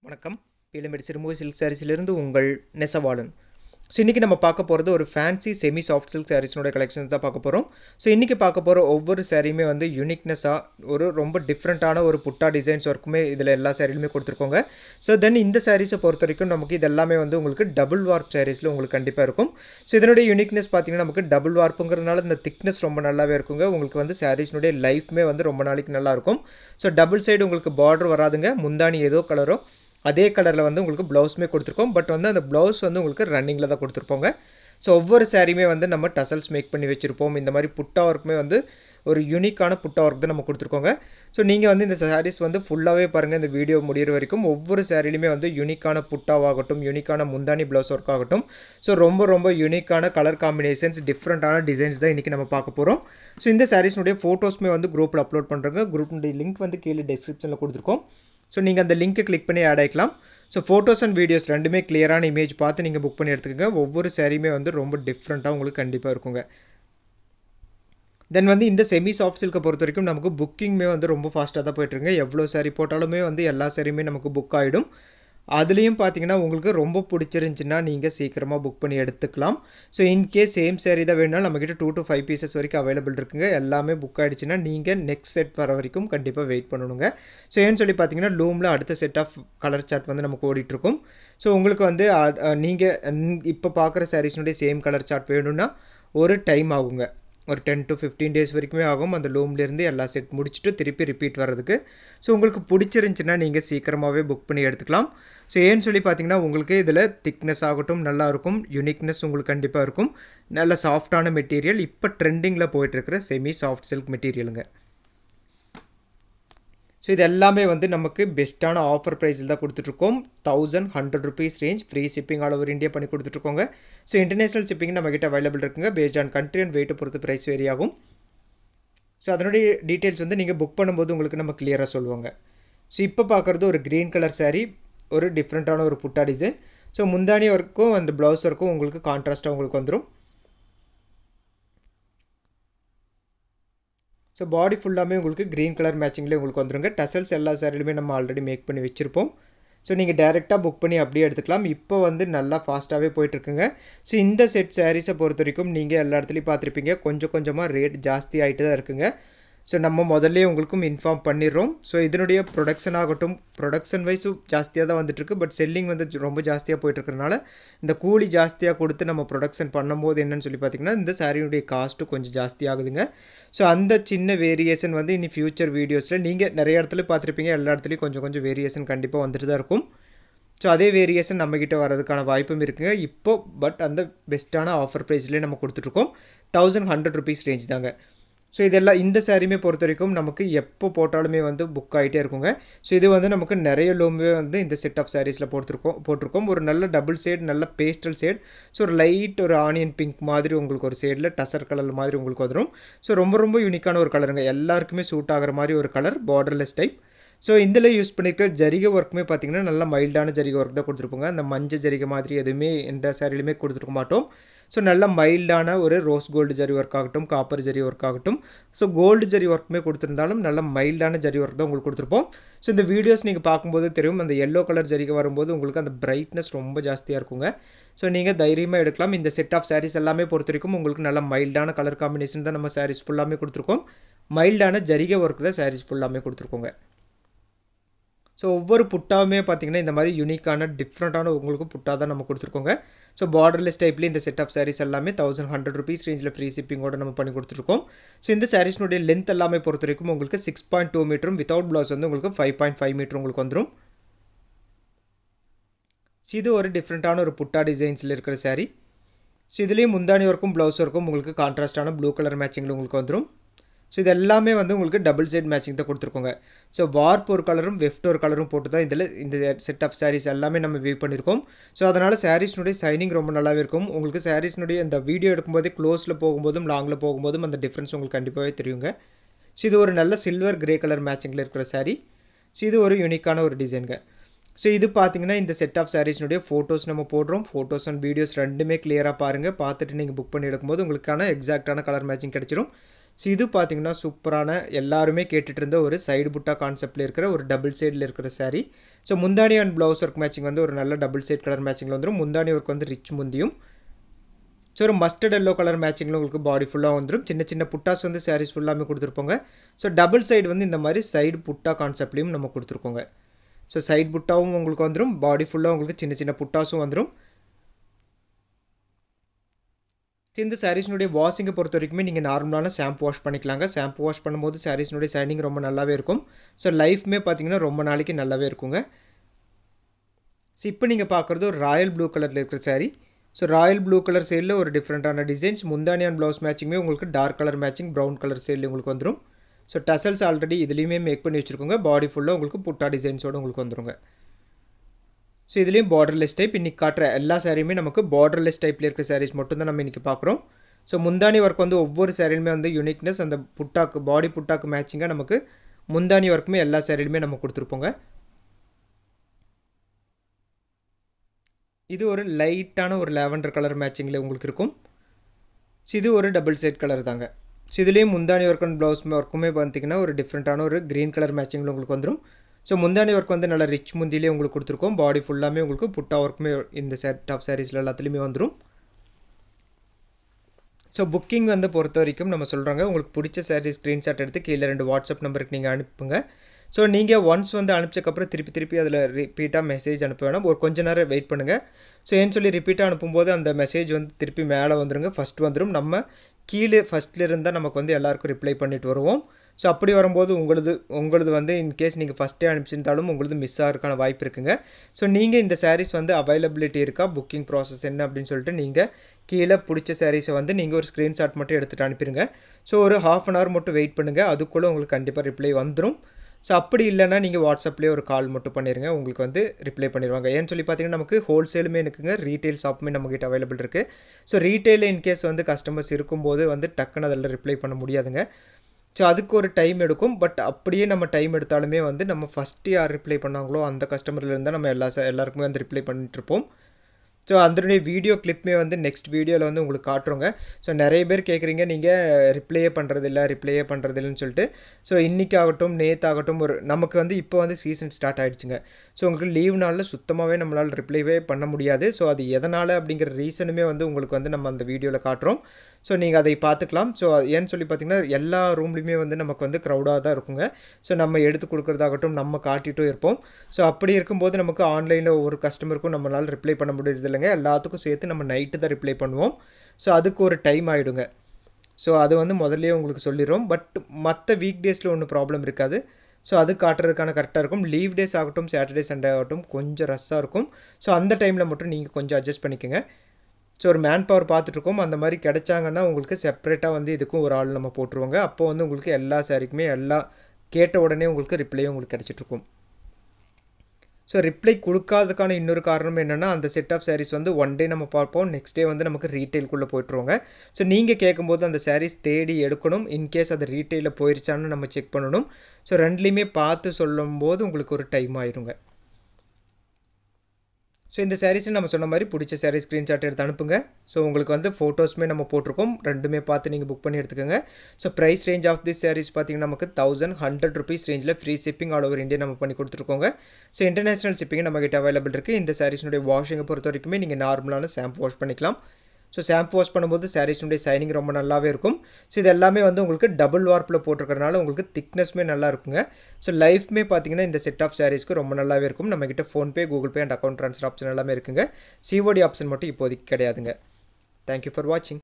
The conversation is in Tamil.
வணக்கம் பீலமேடு சிறுமுக சில்க் சாரீஸிலிருந்து உங்கள் நெசவாளன் ஸோ இன்றைக்கி நம்ம பார்க்க போகிறது ஒரு ஃபேன்சி செமி சாஃப்ட் சில்க் சாரீஸினோட கலெக்ஷன்ஸ் தான் பார்க்க போகிறோம் ஸோ இன்றைக்கி பார்க்க போகிற ஒவ்வொரு சாரியுமே வந்து யூனிக்னஸாக ஒரு ரொம்ப டிஃப்ரெண்ட்டான ஒரு புட்டா டிசைன்ஸ் ஒர்க்குமே இதில் எல்லா சாரிலுமே கொடுத்துருக்கோங்க ஸோ தென் இந்த சாரீஸை பொறுத்த வரைக்கும் நமக்கு இது எல்லாமே வந்து உங்களுக்கு டபுள் வார்ப் சாரீஸில் உங்களுக்கு கண்டிப்பாக இருக்கும் ஸோ இதனுடைய யூனிக்னஸ் பார்த்தீங்கன்னா நமக்கு டபுள் வார்ப்புங்கிறதுனால இந்த திக்னஸ் ரொம்ப நல்லாவே இருக்குங்க உங்களுக்கு வந்து சாரீஸ்னுடைய லைஃப்மே வந்து ரொம்ப நாளைக்கு நல்லா இருக்கும் ஸோ டபுள் சைடு உங்களுக்கு பார்டர் வராதுங்க முந்தானி ஏதோ கலரோ அதே கலரில் வந்து உங்களுக்கு ப்ளவுஸுமே கொடுத்துருக்கோம் பட் வந்து அந்த ப்ளவுஸ் வந்து உங்களுக்கு ரன்னிங்கில் தான் கொடுத்துருப்போங்க ஸோ ஒவ்வொரு சாரியுமே வந்து நம்ம டசல்ஸ் மேக் பண்ணி வச்சுருப்போம் இந்த மாதிரி புட்டா ஒர்க்குமே வந்து ஒரு யூனிக்கான புட்டா ஒர்க் தான் நம்ம கொடுத்துருக்கோங்க ஸோ நீங்கள் வந்து இந்த சாரீஸ் வந்து ஃபுல்லாகவே பாருங்கள் இந்த வீடியோ முடிகிற வரைக்கும் ஒவ்வொரு சாரிலையுமே வந்து யூனிக்கான புட்டாவாகட்டும் யூனிக்கான முந்தானி ப்ளவுஸ் ஒர்க் ஆகட்டும் ஸோ ரொம்ப ரொம்ப யூனிக்கான கலர் காம்பினேஷன்ஸ் டிஃப்ரெண்ட்டான டிசைன்ஸ் தான் இன்றைக்கி நம்ம பார்க்க போகிறோம் ஸோ இந்த சாரீஸ்னுடைய ஃபோட்டோஸுமே வந்து குரூப்பில் அப்லோட் பண்ணுறோங்க குரூப்னுடைய லிங்க் வந்து கீழே டிஸ்கிரிப்ஷனில் கொடுத்துருக்கோம் ஸோ நீங்கள் அந்த லிங்க்கை கிளிக் பண்ணி ஆட் ஆகிக்கலாம் ஸோ ஃபோட்டோஸ் அண்ட் வீடியோஸ் ரெண்டுமே கிளியரான இமேஜ் பார்த்து நீங்கள் புக் பண்ணி எடுத்துக்கோங்க ஒவ்வொரு சாரியுமே வந்து ரொம்ப டிஃப்ரெண்ட்டாக உங்களுக்கு கண்டிப்பாக இருக்குங்க தென் வந்து இந்த செமி சாஃப்ட் சில்கை பொறுத்த வரைக்கும் நமக்கு புக்கிங்குமே வந்து ரொம்ப ஃபாஸ்ட்டாக தான் போயிட்டுருங்க எவ்வளோ சாரி போட்டாலுமே வந்து எல்லா சாரியுமே நமக்கு புக் ஆகிடும் அதுலேயும் பார்த்தீங்கன்னா உங்களுக்கு ரொம்ப பிடிச்சிருந்துச்சின்னா நீங்கள் சீக்கிரமாக புக் பண்ணி எடுத்துக்கலாம் ஸோ இன்கேஸ் சேம் சாரி தான் வேணும்னா நம்மக்கிட்ட டூ டு ஃபைவ் பீசஸ் வரைக்கும் அவைலபிள் இருக்குங்க எல்லாமே புக் ஆகிடுச்சுன்னா நீங்கள் நெக்ஸ்ட் செட் வர வரைக்கும் கண்டிப்பாக வெயிட் பண்ணணுங்க ஸோ ஏன்னு சொல்லி பார்த்தீங்கன்னா லூமில் அடுத்த செட் ஆஃப் கலர் சார்ட் வந்து நமக்கு ஓடிட்டுருக்கும் ஸோ உங்களுக்கு வந்து நீங்கள் இப்போ பார்க்குற சாரீஸ்னுடைய சேம் கலர் சார்ட் வேணும்னா ஒரு டைம் ஆகுங்க ஒரு டென் டு ஃபிஃப்டீன் டேஸ் வரைக்குமே ஆகும் அந்த லூம்லேருந்து எல்லா செட் முடிச்சுட்டு திருப்பி ரிப்பீட் வர்றதுக்கு ஸோ உங்களுக்கு பிடிச்சிருந்துச்சின்னா நீங்கள் சீக்கிரமாகவே புக் பண்ணி எடுத்துக்கலாம் ஸோ ஏன்னு சொல்லி பார்த்தீங்கன்னா உங்களுக்கு இதில் திக்னஸ் ஆகட்டும் நல்லா இருக்கும் யூனிக்னஸ் உங்களுக்கு கண்டிப்பாக இருக்கும் நல்ல சாஃப்டான மெட்டீரியல் இப்போ ட்ரெண்டிங்கில் போயிட்டுருக்கிற செமி சாஃப்ட் சில்க் மெட்டீரியலுங்க ஸோ இது எல்லாமே வந்து நமக்கு பெஸ்ட்டான ஆஃபர் ப்ரைஸில் தான் கொடுத்துட்ருக்கோம் thousand hundred rupees range free shipping all over India பண்ணி கொடுத்துட்ருக்கோங்க ஸோ இன்டர்நேஷனல் ஷிப்பிங் நம்மக்கிட்ட அவைலபிள் இருக்குங்க பேஸ்ட் ஆன் கண்ட்ரி அண்ட் வெயிட்டை பொறுத்து ப்ரைஸ் வேரி ஆகும் ஸோ அதனுடைய டீட்டெயில்ஸ் வந்து நீங்கள் புக் பண்ணும்போது உங்களுக்கு நம்ம கிளியராக சொல்லுவாங்க ஸோ இப்போ பார்க்குறது ஒரு க்ரீன் கலர் சாரீ ஒரு டிஃப்ரெண்ட்டான ஒரு புட்டா டிசைன் ஸோ முந்தானி ஒர்க்கும் அந்த ப்ளவுஸ் ஒர்க்கும் உங்களுக்கு கான்ட்ராஸ்ட்டாக உங்களுக்கு வந்துடும் ஸோ பாடி ஃபுல்லாமே உங்களுக்கு க்ரீன் கலர் மேட்சிங்லேயே உங்களுக்கு வந்துருங்க டசல்ஸ் எல்லா சாரிலுமே நம்ம ஆல்ரெடி மேக் பண்ணி வச்சுருப்போம் ஸோ நீங்கள் டேரெக்டாக புக் பண்ணி அப்படியே எடுத்துக்கலாம் இப்போ வந்து நல்லா ஃபாஸ்ட்டாகவே போயிட்டுருக்குங்க ஸோ இந்த செட் சாரீஸை பொறுத்த வரைக்கும் நீங்கள் எல்லா இடத்துலையும் பார்த்துருப்பீங்க கொஞ்சம் கொஞ்சமாக ரேட் ஜாஸ்தி ஆகிட்டு தான் இருக்குங்க ஸோ நம்ம முதல்ல உங்களுக்கும் இன்ஃபார்ம் பண்ணிடுறோம் ஸோ இதனுடைய ப்ரொடக்ஷன் ஆகட்டும் ப்ரொடக்ஷன் வைஸும் ஜாஸ்தியாக தான் வந்துட்டுருக்கு பட் செல்லிங் வந்து ரொம்ப ஜாஸ்தியாக போயிட்டுருக்கறனால இந்த கூலி ஜாஸ்தியாக கொடுத்து நம்ம ப்ரொடக்ஷன் பண்ணும்போது என்னென்னு சொல்லி பார்த்திங்கன்னா இந்த சாரியுடைய காஸ்ட்டு கொஞ்சம் ஜாஸ்தி ஆகுதுங்க ஸோ அந்த சின்ன வேரியேஷன் வந்து இனி ஃப்யூச்சர் வீடியோஸில் நீங்கள் நிறைய இடத்துல பார்த்துருப்பீங்க எல்லா இடத்துலையும் கொஞ்சம் கொஞ்சம் வேரியேஷன் கண்டிப்பாக வந்துட்டு தான் இருக்கும் ஸோ அதே வேரியேஷன் நம்மக்கிட்ட வரதுக்கான வாய்ப்பும் இருக்குங்க இப்போ பட் அந்த பெஸ்ட்டான ஆஃபர் ப்ரைஸ்லேயே நம்ம கொடுத்துட்ருக்கோம் தௌசண்ட் ஹண்ட்ரட் ருபீஸ் ரேஞ்ச் தாங்க ஸோ இதெல்லாம் இந்த சாரியுமே பொறுத்த வரைக்கும் நமக்கு எப்போ போட்டாலுமே வந்து புக் ஆகிட்டே இருக்குங்க ஸோ இது வந்து நமக்கு நிறைய லோமே வந்து இந்த செட் ஆஃப் சாரீஸில் போட்டிருக்கோம் போட்டிருக்கோம் ஒரு நல்ல டபுள் ஷேட் நல்ல பேஸ்டல் ஷேட் ஸோ ஒரு லைட் ஒரு ஆனியன் பிங்க் மாதிரி உங்களுக்கு ஒரு ஷேடில் டசர் கலர் மாதிரி உங்களுக்கு வந்துடும் ஸோ ரொம்ப ரொம்ப யூனிக்கான ஒரு கலருங்க எல்லாருக்குமே சூட் ஆகிற மாதிரி ஒரு கலர் பார்டர்லெஸ் டைப் ஸோ இதில் யூஸ் பண்ணியிருக்க ஜரிகை ஒர்க்குமே பார்த்திங்கன்னா நல்ல மைல்டான ஜரிகை ஒர்க் தான் கொடுத்துருப்போங்க அந்த மஞ்சள் ஜரிகை மாதிரி எதுவுமே எந்த சாரிலையுமே கொடுத்துருக்க மாட்டோம் ஸோ நல்ல மைல்டான ஒரு ரோஸ் கோல்டு ஜரி ஒர்க் ஆகட்டும் காப்பர் ஜரி ஒர்க் ஆகட்டும் ஸோ கோல்டு ஜரி ஒர்க்குமே கொடுத்துருந்தாலும் நல்ல மைல்டான ஜரி ஒர்க் தான் உங்களுக்கு கொடுத்துருப்போம் ஸோ இந்த வீடியோஸ் நீங்கள் பார்க்கும்போது தெரியும் அந்த எல்லோ கலர் ஜரிகை வரும்போது உங்களுக்கு அந்த பிரைட்னஸ் ரொம்ப ஜாஸ்தியாக இருக்குங்க ஸோ நீங்கள் தைரியமாக எடுக்கலாம் இந்த செட் ஆஃப் சாரீஸ் எல்லாமே பொறுத்த வரைக்கும் உங்களுக்கு நல்ல மைல்டான கலர் காம்பினேஷன் தான் நம்ம சாரீஸ் ஃபுல்லாமே கொடுத்துருக்கோம் மைல்டான ஜரிகை ஒர்க் தான் சாரீஸ் ஃபுல்லாமே கொடுத்துருக்கோங்க ஸோ ஒவ்வொரு புட்டாவுமே பார்த்திங்கன்னா இந்த மாதிரி யூனிக்கான டிஃப்ரெண்ட்டான உங்களுக்கு புட்டா தான் நம்ம கொடுத்துருக்கோங்க ஸோ பார்டர்லெஸ் டைப்லேயே இந்த செட் ஆஃப் சாரீஸ் எல்லாமே தௌசண்ட் ஹண்ட்ரட் ருபீஸ் ரேஞ்சில் ஃப்ரீ ஷிப்பிங்கோட நம்ம பண்ணி கொடுத்துருக்கோம் ஸோ இந்த சாரீஸ்னுடைய லென்த் எல்லாமே பொறுத்த வரைக்கும் உங்களுக்கு சிக்ஸ் பாயிண்ட் டூ மீட்டரும் வித்தவுட் ப்ளவுஸ் வந்து உங்களுக்கு ஃபைவ் பாயிண்ட் ஃபைவ் மீட்டர் உங்களுக்கு வந்துடும் ஸோ இது ஒரு டிஃப்ரெண்ட்டான ஒரு புட்டா டிசைன்ஸில் இருக்கிற சாரீ ஸோ இதுலேயும் முந்தானி ஒர்க்கும் ப்ளவுஸ் ஒர்க்கும் உங்களுக்கு கான்ட்ராஸ்டான ப்ளூ கலர் மேட்சிங்கில் உங்களுக்கு வந்துடும் ஸோ இது எல்லாமே வந்து உங்களுக்கு டபுள் சைட் மேட்சிங் தான் கொடுத்துருக்கோங்க ஸோ வார்ப் ஒரு கலரும் வெஃப்ட் ஒரு கலரும் போட்டு தான் இதில் இந்த செட் ஆஃப் சாரீஸ் எல்லாமே நம்ம வியூ பண்ணியிருக்கோம் ஸோ அதனால் சாரீஸ்னுடைய சைனிங் ரொம்ப நல்லாவே இருக்கும் உங்களுக்கு சாரீஸ்னுடைய இந்த வீடியோ எடுக்கும்போதே க்ளோஸில் போகும்போதும் லாங்கில் போகும்போதும் அந்த டிஃப்ரென்ஸ் உங்களுக்கு கண்டிப்பாகவே தெரியுங்க ஸோ இது ஒரு நல்ல சில்வர் கிரே கலர் மேட்சிங்கில் இருக்கிற சாரீ ஸோ இது ஒரு யூனிக்கான ஒரு டிசைனுங்க ஸோ இது பார்த்தீங்கன்னா இந்த செட் ஆஃப் சாரீஸ்னுடைய ஃபோட்டோஸ் நம்ம போடுறோம் ஃபோட்டோஸ் அண்ட் வீடியோஸ் ரெண்டுமே கிளியராக பாருங்கள் பார்த்துட்டு நீங்கள் புக் பண்ணி எடுக்கும்போது உங்களுக்கான எக்ஸாக்டான கலர் மேட்சிங் கிடச்சிரும் ஸோ இது பார்த்தீங்கன்னா சூப்பரான எல்லாருமே கேட்டுட்டு இருந்த ஒரு சைடு புட்டா கான்செப்ட்டில் இருக்கிற ஒரு டபுள் சைடில் இருக்கிற saree ஸோ முந்தானி அண்ட் ப்ளவுஸ் ஒர்க் மேட்சிங் வந்து ஒரு நல்ல டபுள் சைட் கலர் மேட்சிங்கில் வந்துடும் முந்தானி ஒர்க் வந்து ரிச் முந்தியும் ஸோ ஒரு மஸ்டர்ட் எல்லோ கலர் மேட்சிங்கில் உங்களுக்கு பாடி ஃபுல்லாக வந்துடும் சின்ன சின்ன புட்டாஸ் வந்து சாரீஸ் ஃபுல்லாமே கொடுத்துருப்போங்க ஸோ டபுள் சைடு வந்து இந்த மாதிரி சைடு புட்டா கான்செப்ட்லேயும் நம்ம கொடுத்துருக்கோங்க ஸோ சைடு புட்டாவும் உங்களுக்கு வந்துடும் பாடி ஃபுல்லாக உங்களுக்கு சின்ன சின்ன புட்டாஸும் வந்துடும் இந்த சாரீஸ்னுடைய வாஷிங்கை பொறுத்த வரைக்குமே நீங்கள் நார்மலான ஷாம்பு வாஷ் பண்ணிக்கலாங்க ஷாம்பு வாஷ் பண்ணும்போது சாரீஸ்னுடைய ஷைனிங் ரொம்ப நல்லாவே இருக்கும் ஸோ லைஃப்மே பார்த்தீங்கன்னா ரொம்ப நாளைக்கு நல்லாவே இருக்குங்க ஸோ இப்போ நீங்கள் பார்க்குறது ஒரு ராயல் ப்ளூ கலரில் இருக்கிற sari so royal blue colour சைடில் ஒரு டிஃப்ரெண்ட்டான டிசைன்ஸ் முந்தானி அண்ட் ப்ளவுஸ் மேட்சிங்குமே உங்களுக்கு dark colour matching brown colour சைடில் உங்களுக்கு வந்துடும் ஸோ டசல்ஸ் ஆல்ரெடி இதுலேயுமே மேக் பண்ணி வச்சுருக்கோங்க பாடி ஃபுல்லாக உங்களுக்கு புட்டா டிசைன்ஸோடு உங்களுக்கு வந்துருங்க ஸோ இதுலேயும் பார்டர்லெஸ் டைப் இன்றைக்கி காட்டுற எல்லா சாரியுமே நமக்கு பார்டர்லெஸ் டைப்பில் இருக்கிற சாரீஸ் மட்டும் தான் நம்ம இன்றைக்கி பார்க்குறோம் ஸோ முந்தானி ஒர்க் வந்து ஒவ்வொரு சாரிலுமே வந்து யூனிக்னஸ் அந்த புட்டாக்கு பாடி புட்டாக்கு மேட்சிங்காக நமக்கு முந்தானி ஒர்க்குமே எல்லா சாரிலுமே நம்ம கொடுத்துருப்போங்க இது ஒரு லைட்டான ஒரு லேவண்டர் கலர் மேட்சிங்கில் உங்களுக்கு இருக்கும் ஸோ இது ஒரு டபுள் சைட் கலர் தாங்க ஸோ இதுலேயும் முந்தானி ஒர்க் அண்ட் ப்ளவுஸ் ஒர்க்குமே பார்த்தீங்கன்னா ஒரு டிஃப்ரெண்ட்டான ஒரு க்ரீன் கலர் மேட்சிங்கில் உங்களுக்கு வந்துடும் ஸோ முந்தானி ஒர்க் வந்து நல்லா ரிச் முந்திலே உங்களுக்கு கொடுத்துருக்கோம் பாடி ஃபுல்லாமே உங்களுக்கு புட்டா ஒர்க்குமே இந்த செட் ஆஃப் சாரீஸில் எல்லாத்துலேயுமே வந்துடும் ஸோ புக்கிங் வந்து பொறுத்த வரைக்கும் நம்ம சொல்கிறாங்க உங்களுக்கு பிடிச்ச சாரீ ஸ்க்ரீன்ஷாட் எடுத்து கீழே ரெண்டு வாட்ஸ்அப் நம்பருக்கு நீங்கள் அனுப்புங்க ஸோ நீங்கள் ஒன்ஸ் வந்து அனுப்பிச்சக்கப்புறம் திருப்பி திருப்பி அதில் ரிப்பீட்டாக மெசேஜ் அனுப்ப வேணாம் ஒரு கொஞ்ச நேரம் வெயிட் பண்ணுங்கள் ஸோ ஏன்னு சொல்லி ரிப்பீட்டாக அனுப்பும்போது அந்த மெசேஜ் வந்து திருப்பி மேலே வந்துருங்க ஃபஸ்ட் வந்துடும் நம்ம கீழே ஃபஸ்ட்டில் இருந்தால் நமக்கு வந்து எல்லாருக்கும் ரிப்ளை பண்ணிட்டு வருவோம் ஸோ அப்படி வரும்போது உங்களது உங்களது வந்து இன்கேஸ் நீங்கள் ஃபஸ்ட்டே அனுப்பிச்சிருந்தாலும் உங்களது மிஸ் ஆகிறதுக்கான வாய்ப்பு இருக்குங்க ஸோ நீங்கள் இந்த சாரீஸ் வந்து அவைலபிலிட்டி இருக்கா புக்கிங் ப்ராசஸ் என்ன அப்படின்னு சொல்லிட்டு நீங்கள் கீழே பிடிச்ச சாரீஸை வந்து நீங்கள் ஒரு ஸ்க்ரீன்ஷாட் மட்டும் எடுத்துகிட்டு அனுப்பிடுங்க ஸோ ஒரு ஹாஃப் அன் ஹவர் மட்டும் வெயிட் பண்ணுங்கள் அதுக்குள்ளே உங்களுக்கு கண்டிப்பாக ரிப்ளை வந்துடும் ஸோ அப்படி இல்லைனா நீங்கள் வாட்ஸ்அப்லேயே ஒரு கால் மட்டும் பண்ணிடுங்க உங்களுக்கு வந்து ரிப்ளை பண்ணிடுவாங்க ஏன்னு சொல்லி பார்த்தீங்கன்னா நமக்கு ஹோல்சேலுமே இருக்குங்க ரீட்டைல் ஷாப்புமே நம்மக்கிட்ட அவைலபிள் இருக்குது ஸோ ரீட்டைலில் இன்கேஸ் வந்து கஸ்டமர்ஸ் இருக்கும்போது வந்து டக்குன்னு அதில் ரிப்ளை பண்ண முடியாதுங்க ஸோ அதுக்கு ஒரு டைம் எடுக்கும் பட் அப்படியே நம்ம டைம் எடுத்தாலுமே வந்து நம்ம ஃபஸ்ட்டு யார் ரிப்ளை பண்ணாங்களோ அந்த கஸ்டமர்லேருந்து நம்ம எல்லா எல்லாருக்குமே வந்து ரிப்ளை பண்ணிட்டுருப்போம் ஸோ அதனுடைய வீடியோ கிளிப்புமே வந்து நெக்ஸ்ட் வீடியோவில் வந்து உங்களுக்கு காட்டுறோங்க ஸோ நிறைய பேர் கேட்குறீங்க நீங்கள் ரிப்ளையே பண்ணுறதில்ல ரிப்ளையே பண்ணுறதில்லன்னு சொல்லிட்டு ஸோ இன்றைக்கி ஆகட்டும் நேற்று ஆகட்டும் ஒரு நமக்கு வந்து இப்போ வந்து சீசன் ஸ்டார்ட் ஆகிடுச்சுங்க ஸோ உங்களுக்கு லீவ் நாளில் சுத்தமாகவே நம்மளால் ரிப்ளைவே பண்ண முடியாது ஸோ அது எதனால் அப்படிங்கிற ரீசனுமே வந்து உங்களுக்கு வந்து நம்ம அந்த வீடியோவில் காட்டுறோம் ஸோ நீங்கள் அதை பார்த்துக்கலாம் ஸோ ஏன்னு சொல்லி பார்த்தீங்கன்னா எல்லா ரூம்லேயுமே வந்து நமக்கு வந்து க்ரௌடாக தான் இருக்குங்க ஸோ நம்ம எடுத்து கொடுக்குறதாகட்டும் நம்ம காட்டிட்டும் இருப்போம் ஸோ அப்படி இருக்கும்போது நமக்கு ஆன்லைனில் ஒவ்வொரு கஸ்டமருக்கும் நம்மளால் ரிப்ளை பண்ண முடியறது இல்லைங்க எல்லாத்துக்கும் சேர்த்து நம்ம நைட்டு தான் ரிப்ளை பண்ணுவோம் ஸோ அதுக்கு ஒரு டைம் ஆகிடுங்க ஸோ அது வந்து முதல்லயே உங்களுக்கு சொல்லிடுறோம் பட் மற்ற வீக் டேஸில் ஒன்றும் ப்ராப்ளம் இருக்காது ஸோ அது காட்டுறதுக்கான கரெக்டாக இருக்கும் லீவ் டேஸ் ஆகட்டும் சாட்டர்டே சண்டே ஆகட்டும் கொஞ்சம் ரஷ்ஷாக இருக்கும் ஸோ அந்த டைமில் மட்டும் நீங்கள் கொஞ்சம் அட்ஜஸ்ட் பண்ணிக்கோங்க ஸோ ஒரு மேன் பவர் பார்த்துட்ருக்கோம் அந்த மாதிரி கிடைச்சாங்கன்னா உங்களுக்கு செப்பரேட்டாக வந்து இதுக்கும் ஒரு ஆள் நம்ம போட்டுருவாங்க அப்போ வந்து உங்களுக்கு எல்லா சாரிக்குமே எல்லா கேட்ட உடனே உங்களுக்கு ரிப்ளையும் உங்களுக்கு கிடச்சிட்ருக்கும் ஸோ ரிப்ளை கொடுக்காததுக்கான இன்னொரு காரணம் என்னென்னா அந்த செட் ஆஃப் சாரீஸ் வந்து ஒன் டே நம்ம பார்ப்போம் நெக்ஸ்ட் டே வந்து நமக்கு ரீட்டெயிலுக்குள்ளே போய்ட்டுருவாங்க ஸோ நீங்கள் கேட்கும்போது அந்த சாரீஸ் தேடி எடுக்கணும் இன்கேஸ் அது ரீட்டெயிலில் போயிருச்சான்னு நம்ம செக் பண்ணணும் ஸோ ரெண்டுலேயுமே பார்த்து சொல்லும்போது உங்களுக்கு ஒரு டைம் ஆயிருங்க ஸோ இந்த சாரீஸ் நம்ம சொன்ன மாதிரி பிடிச்ச சாரீ ஸ்க்ரீன்ஷாட் எடுத்து அனுப்புங்க ஸோ உங்களுக்கு வந்து ஃபோட்டோஸுமே நம்ம போட்டிருக்கோம் ரெண்டுமே பார்த்து நீங்கள் புக் பண்ணி எடுத்துக்கோங்க so price range of this saris பார்த்தீங்கன்னா நமக்கு தௌசண்ட் ஹண்ட்ரட் ருபீஸ் ரேஞ்சில் free shipping all over India நம்ம பண்ணி கொடுத்துருக்கோங்க ஸோ இன்டர்நேஷனல் ஷிப்பிங் நம்மகிட்ட அவைலபிள் இருக்குது இந்த சாரீஸ்னுடைய வாஷிங்கை பொறுத்த வரைக்குமே நீங்கள் நார்மலான ஷாம்பு வாஷ் பண்ணிக்கலாம் ஸோ ஷாம்பு வாஷ் பண்ணும்போது சாரீஸுடைய ஷைனிங் ரொம்ப நல்லாவே இருக்கும் ஸோ இது எல்லாமே வந்து உங்களுக்கு டபுள் வார்ப்பில் போட்டிருக்கறனால உங்களுக்கு திக்னஸ்மே நல்லா இருக்குங்க ஸோ லைஃப்மே பார்த்தீங்கன்னா இந்த செட் ஆஃப் சாரீஸ்க்கு ரொம்ப நல்லாவே இருக்கும் நம்மக்கிட்ட PhonePe Google Pay and account transfer option எல்லாமே இருக்குங்க சிஓடி ஆப்ஷன் மட்டும் இப்போதைக்கு கிடையாதுங்க தேங்க்யூ ஃபார் வாட்சிங்